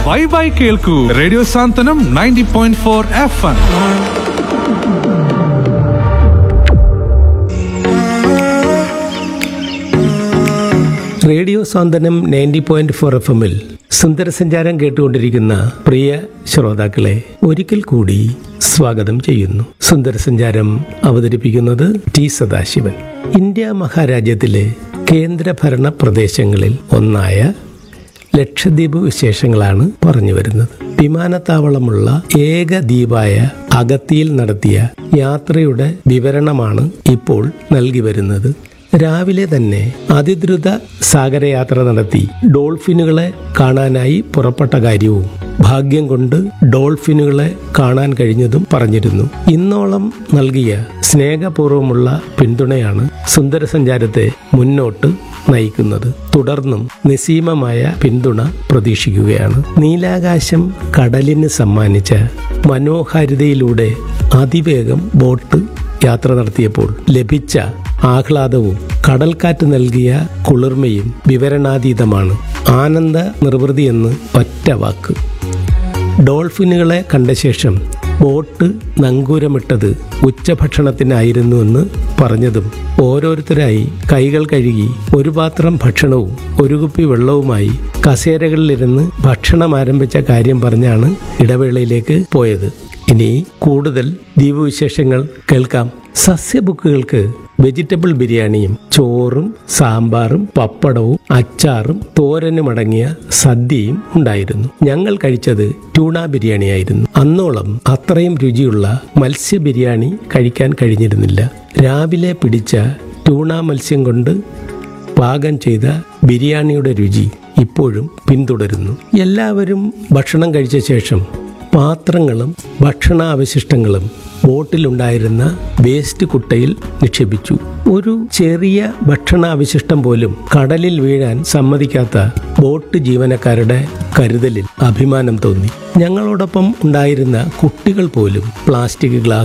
by bye കേൾക്കൂ radio Santhwanam ninety point four F M radio Santhwanam ninety point four F എമ്മിൽ സുന്ദരസഞ്ചാരം കേട്ടുകൊണ്ടിരിക്കുന്ന പ്രിയ ശ്രോതാക്കളെ ഒരിക്കൽ കൂടി സ്വാഗതം ചെയ്യുന്നു സുന്ദരസഞ്ചാരം അവതരിപ്പിക്കുന്നത് ടി സദാശിവൻ ഇന്ത്യ മഹാരാജ്യത്തിലെ കേന്ദ്രഭരണ പ്രദേശങ്ങളിൽ ഒന്നായ ലക്ഷദ്വീപ് വിശേഷങ്ങളാണ് പറഞ്ഞു വരുന്നത് വിമാനത്താവളമുള്ള ഏക ദ്വീപായ അഗത്തിയിൽ നടത്തിയ യാത്രയുടെ വിവരണമാണ് ഇപ്പോൾ നൽകി വരുന്നത് രാവിലെ തന്നെ അതിദ്രുത സാഗരയാത്ര നടത്തി ഡോൾഫിനുകളെ കാണാനായി പുറപ്പെട്ട കാര്യവും ഭാഗ്യം കൊണ്ട് ഡോൾഫിനുകളെ കാണാൻ കഴിഞ്ഞതും പറഞ്ഞിരുന്നു ഇന്നോളം നൽകിയ സ്നേഹപൂർവ്വമുള്ള പിന്തുണയാണ് സുന്ദരസഞ്ചാരത്തെ മുന്നോട്ട് നയിക്കുന്നത് തുടർന്നും നിസീമമായ പിന്തുണ പ്രതീക്ഷിക്കുകയാണ് നീലാകാശം കടലിന് സമ്മാനിച്ച മനോഹാരിതയിലൂടെ അതിവേഗം ബോട്ട് യാത്ര നടത്തിയപ്പോൾ ലഭിച്ച ആഹ്ലാദവും കടൽക്കാറ്റ് നൽകിയ കുളിർമയും വിവരണാതീതമാണ് ആനന്ദ നിർവൃതി എന്ന് ഒറ്റ വാക്ക് ഡോൾഫിനുകളെ കണ്ട ശേഷം ബോട്ട് നങ്കൂരമിട്ടത് ഉച്ചഭക്ഷണത്തിനായിരുന്നുവെന്ന് പറഞ്ഞതും ഓരോരുത്തരായി കൈകൾ കഴുകി ഒരു പാത്രം ഭക്ഷണവും ഒരു കുപ്പി വെള്ളവുമായി കസേരകളിലിരുന്ന് ഭക്ഷണം ആരംഭിച്ച കാര്യം പറഞ്ഞാണ് ഇടവേളയിലേക്ക് പോയത് ഇനി കൂടുതൽ ദ്വീപ് വിശേഷങ്ങൾ കേൾക്കാം സസ്യബുക്കുകൾക്ക് വെജിറ്റബിൾ ബിരിയാണിയും ചോറും സാമ്പാറും പപ്പടവും അച്ചാറും തോരനും അടങ്ങിയ സദ്യയും ഉണ്ടായിരുന്നു ഞങ്ങൾ കഴിച്ചത് ട്യൂണ ബിരിയാണിയായിരുന്നു അന്നോളം അത്രയും രുചിയുള്ള മത്സ്യ ബിരിയാണി കഴിക്കാൻ കഴിഞ്ഞിരുന്നില്ല രാവിലെ പിടിച്ച ട്യൂണ മത്സ്യം കൊണ്ട് പാകം ചെയ്ത ബിരിയാണിയുടെ രുചി ഇപ്പോഴും പിന്തുടരുന്നു എല്ലാവരും ഭക്ഷണം കഴിച്ച ശേഷം പാത്രങ്ങളും ഭക്ഷണാവശിഷ്ടങ്ങളും ബോട്ടിലുണ്ടായിരുന്ന വേസ്റ്റ് കുട്ടയിൽ നിക്ഷേപിച്ചു ഒരു ചെറിയ ഭക്ഷണാവശിഷ്ടം പോലും കടലിൽ വീഴാൻ സമ്മതിക്കാത്ത ബോട്ട് ജീവനക്കാരുടെ കരുതലിൽ അഭിമാനം തോന്നി ഞങ്ങളോടൊപ്പം ഉണ്ടായിരുന്ന കുട്ടികൾ പോലും പ്ലാസ്റ്റിക് ഗ്ലാസ്